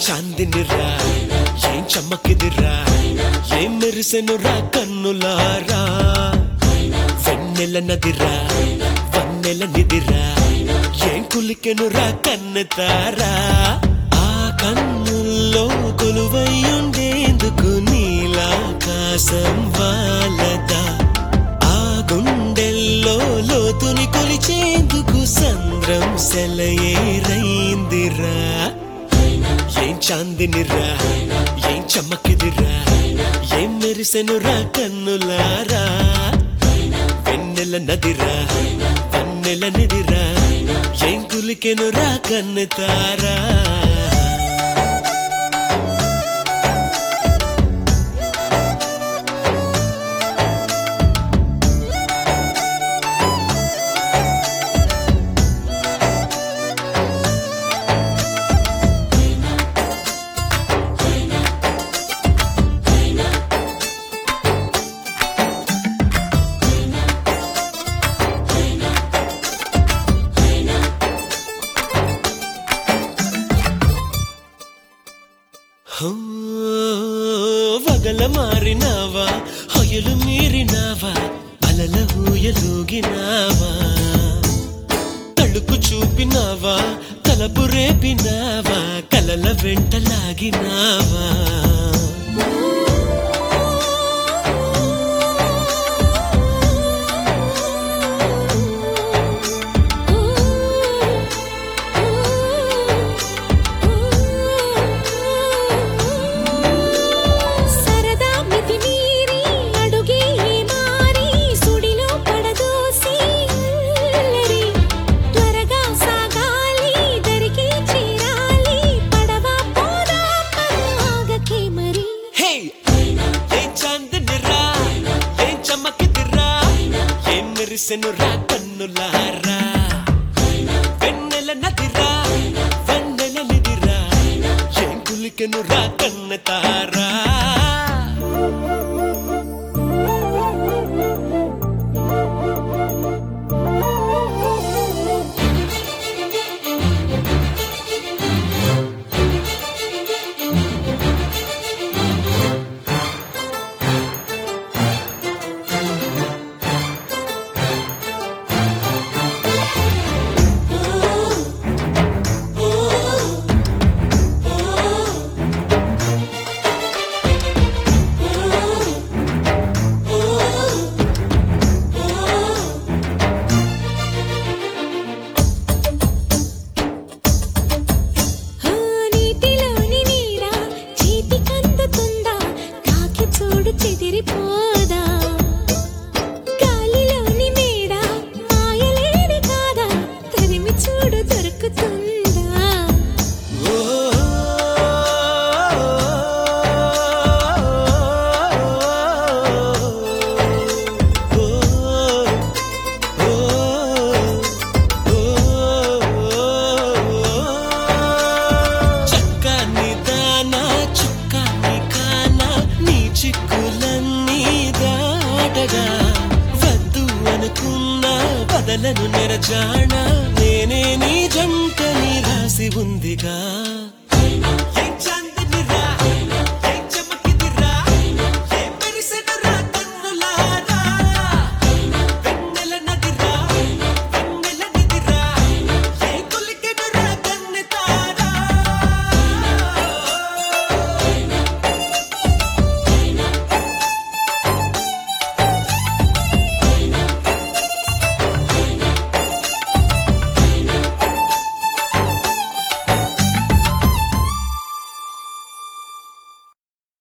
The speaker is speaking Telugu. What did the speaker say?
చాందినిరా ఏం చమ్మకిదిరా ఏం మెరిసెనురా కన్నులారా వెన్నెల నదిరా వన్నెల నిదిరా ఏం కులికెనురా కన్నెతారా ఆ కన్నుల్లో కొలువయ్యుండేందుకు నీలాకాశం వాలదా ఆ గుండెల్లో లోతుని కొలిచేందుకు సంద్రం సెలయేరైందిరా ఏం చాందినిరా ఏం చమ్మకిదిరా ఏం మెరిసెనురా కన్నులారా వెన్నెల నదిరా వన్నెల నిదిరా ఏం కులికెనురా కన్నెతారా హో, వగల మారినావా హొయలు మీరినావా అలల ఊయలూగినావా తడుకు చూపినావా తలపు రేపినావా కలల వెంట లాగినావా సరదా మితి మీరి అడుగే మారి సుడిలో పడదోసి అల్లరి త్వరగా సాగాలి దరికి చేరాలి పడవ పోదా పరాగకే మరి హే ఏం చాందనిరా ఏం చమ్మకిదిరా ఏం మెరిసెనురా కన్నులారా వెన్నెల నదిరా వెన్నెల నిదిరా ఏం కులికెనురా కన్నెతారా ఆ నీటిలోని నీరా చేతికందుతుందా కాకి చూడు చెదిరిపోదా గాలిలోని మేడ మాయలేడి కాదా తరిమి చూడు దొరుకుతుందా ఓ చక్కని దానా చుక్కని కానా నీ చిక్కులన్నీ దాటగా వద్దు అనుకున్నా బదలను నెరజాణ నేనే నీ జంటని రాసి ఉందిగా ఏం చా-